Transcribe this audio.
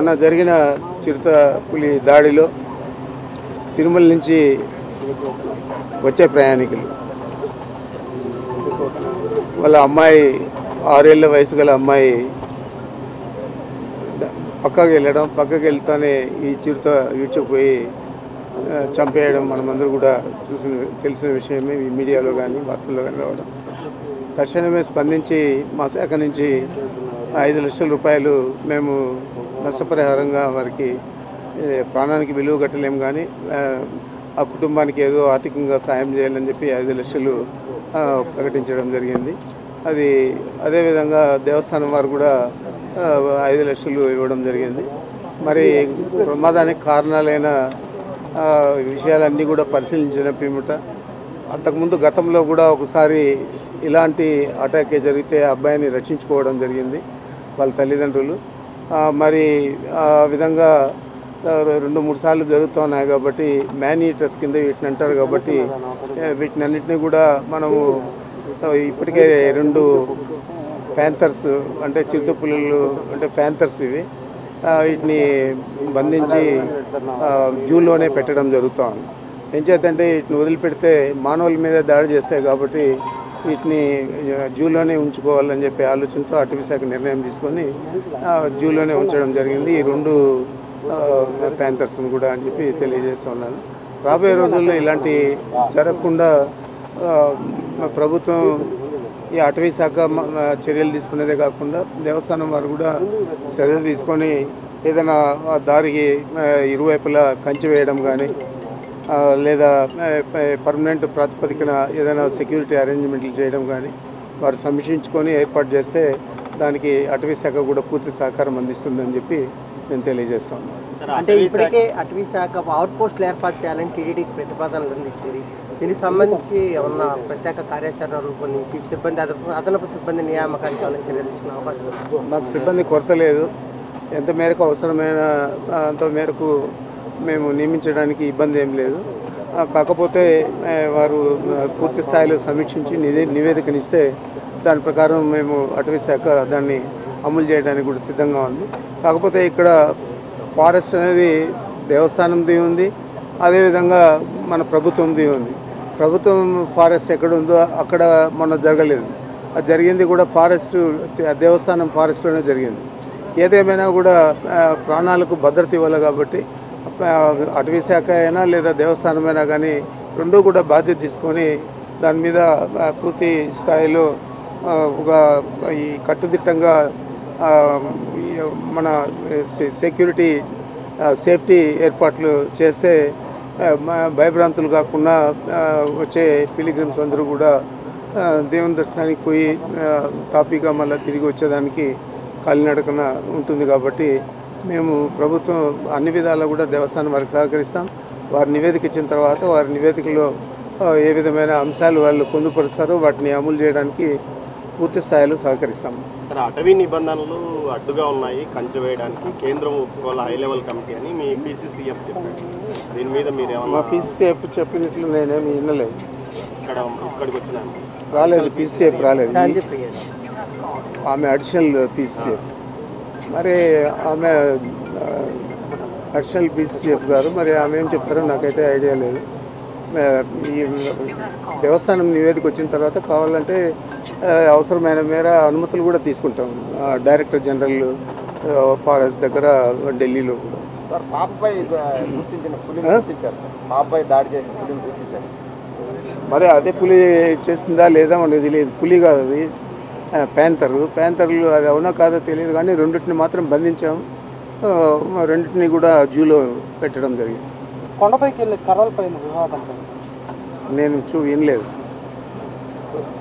మొన్న జరిగిన చిరుత పులి దాడిలో తిరుమల నుంచి వచ్చే ప్రయాణికులు వాళ్ళ అమ్మాయి ఆరేళ్ల వయసు గల అమ్మాయి ద- పక్కకి వెళ్ళడం పక్కకి వెళ్తానే ఈ చిరుత ఈడ్చుకుపోయి ఆ, చంపేయడం మనమందరూ కూడా చూసిన తెలిసిన విషయమే ఈ మీడియాలో కానీ వార్తల్లో కానీ రావడం తక్షణమే స్పందించి మా శాఖ నుంచి ఐదు లక్షల రూపాయలు మేము నష్టపరిహారంగా వారికి ఏ, ప్రాణానికి విలువ కట్టలేము కానీ ఆ, ఆ కుటుంబానికి ఏదో ఆర్థికంగా సాయం చేయాలని చెప్పి ఐదు లక్షలు ఆ, ప్రకటించడం జరిగింది అది అదేవిధంగా దేవస్థానం వారు కూడా ఆ, ఐదు లక్షలు ఇవ్వడం జరిగింది మరి ప్రమాదానికి కారణాలైన ఆ, విషయాలన్నీ కూడా పరిశీలించిన పిమ్మట అంతకుముందు గతంలో కూడా ఒకసారి ఇలాంటి అటాకే జరిగితే ఆ అబ్బాయిని రక్షించుకోవడం జరిగింది వాళ్ళ తల్లిదండ్రులు ఆ, మరి ఆ విధంగా ఆ, రెండు మూడు సార్లు జరుగుతున్నాయి కాబట్టి మ్యాన్ ఈటర్స్ కింద వీటిని అంటారు కాబట్టి ఆ, వీటిని అన్నింటినీ కూడా మనము ఆ, ఇప్పటికే రెండు ప్యాంథర్స్ అంటే చిరుతపులులు అంటే ప్యాంథర్స్ ఇవి ఆ, వీటిని బంధించి ఆ, జూలోనే పెట్టడం జరుగుతోంది ఏం చేద్దంటే వీటిని వదిలిపెడితే మానవుల మీద దాడి చేస్తాయి కాబట్టి వీటిని ఆ, జూలోనే ఉంచుకోవాలని చెప్పి ఆలోచనతో అటవీ శాఖ నిర్ణయం తీసుకొని ఆ, జూలోనే ఉంచడం జరిగింది ఈ రెండు ప్యాంథర్స్ని కూడా అని చెప్పి తెలియజేస్తున్నాను రాబోయే రోజుల్లో ఇలాంటి జరగకుండా ఆ, మా ప్రభుత్వం ఈ అటవీ శాఖ మ- మ- చర్యలు తీసుకునేదే కాకుండా దేవస్థానం వారు కూడా శ్రద్ధ తీసుకొని ఏదైనా ఆ దారికి ఆ, ఇరువైపులా కంచె వేయడం కానీ ఆ, లేదా పర్మనెంట్ ప్రాతిపదికన ఏదైనా సెక్యూరిటీ అరేంజ్మెంట్లు చేయడం కానీ వారు సమీక్షించుకొని ఏర్పాటు చేస్తే దానికి అటవీ శాఖ కూడా పూర్తి సహకారం అందిస్తుందని చెప్పి నేను తెలియజేస్తాను అంటే ఇప్పటికే అటవీ శాఖ అవుట్ పోస్టులు ఏర్పాటు చేయాలని టీడీడీకి ప్రతిపాదనలు అందించింది దీనికి సంబంధించి ఏమన్నా ప్రత్యేక కార్యాచరణ రూపొందించి సిబ్బంది అదనపు అదనపు సిబ్బంది నియామకానికి ఏమైనా చర్యలు తీసుకునే అవకాశం ఉంది మాకు సిబ్బంది కొరత లేదు ఎంత మేరకు అవసరమైన ఆ, అంత మేరకు మేము నియమించడానికి ఇబ్బంది ఏం లేదు ఆ, కాకపోతే ఆ, వారు ఆ, పూర్తి స్థాయిలో సమీక్షించి నివే నివేదికనిస్తే దాని ప్రకారం మేము అటవీ శాఖ దాన్ని అమలు చేయడానికి కూడా సిద్ధంగా ఉంది కాకపోతే ఇక్కడ ఫారెస్ట్ అనేది దేవస్థానంది ఉంది అదేవిధంగా మన ప్రభుత్వంది ఉంది ప్రభుత్వం ఫారెస్ట్ ఎక్కడ ఉందో అక్కడ మొన్న జరగలేదు అది జరిగింది కూడా ఫారెస్ట్ దేవస్థానం ఫారెస్ట్లోనే జరిగింది ఏదేమైనా కూడా ఆ, ప్రాణాలకు భద్రత ఇవ్వాలి కాబట్టి ఆ, అటవీ శాఖ అయినా లేదా దేవస్థానమైనా కానీ రెండూ కూడా బాధ్యత తీసుకొని దాని మీద ఆ, పూర్తి స్థాయిలో ఆ, ఒక ఈ కట్టుదిట్టంగా ఆ, ఈ మన సె- సెక్యూరిటీ ఆ, సేఫ్టీ ఏర్పాట్లు చేస్తే ఆ, మ- భయభ్రాంతులు కాకుండా ఆ, వచ్చే పిలిగ్రిమ్స్ అందరూ కూడా ఆ, దేవుని దర్శనానికి పోయి ఆ, తాపీగా మళ్ళీ తిరిగి వచ్చేదానికి కాలినడకన ఉంటుంది కాబట్టి మేము ప్రభుత్వం అన్ని విధాలా కూడా దేవస్థానం వారికి సహకరిస్తాం వారి నివేదిక ఇచ్చిన తర్వాత వారి నివేదికలో ఆ, ఏ విధమైన అంశాలు వాళ్ళు పొందుపరుస్తారో వాటిని అమలు చేయడానికి పూర్తి స్థాయిలో సహకరిస్తాం సరే అటవీ నిబంధనలు అడ్డుగా ఉన్నాయి కంచె వేయడానికి కేంద్రం ఒప్పుకోవాలి హై లెవెల్ కమిటీ అని మీ పీసీసీఎఫ్ చెప్పారు దీని మీద మీరు మా ఏమన్నా పీసీఎఫ్ చెప్పినట్లు నేనేమి వినలేదు ఇక్కడ ఇక్కడికి వచ్చిన రాలేదు పీసీఎఫ్ రాలేదు ఈ- శాంతి ప్రియ ఆమె అడిషనల్ పీసీఎఫ్ మరి ఆమె ఆ, అడిషనల్ పీసీఎఫ్ గారు మరి ఆమె ఏం చెప్పారో నాకైతే ఐడియా లేదు ఆ, ఈ దేవస్థానం నివేదిక వచ్చిన తర్వాత కావాలంటే ఆ, అవసరమైన మేర అనుమతులు కూడా తీసుకుంటాం ఆ, డైరెక్టర్ జనరల్ ఆ, ఫారెస్ట్ దగ్గర ఢిల్లీలో కూడా సార్ పాపపై గుర్తించిన పులిని ఆ? గుర్తించారు సార్ పాపపై దాడి చేసిన పులిని గుర్తించారు మరి అదే పులి చేసిందా లేదా మనకి తెలియదు పులి కాదు అది ఆ, ప్యాంతరు ప్యాంతర్లు అది అవునా కాదో తెలియదు కానీ రెండింటిని మాత్రం బంధించాం ఆ, రెండింటిని కూడా జూలో పెట్టడం జరిగింది కొండపైకి వెళ్ళి కర్రలపైన వివాదం నేను చూ వినలేదు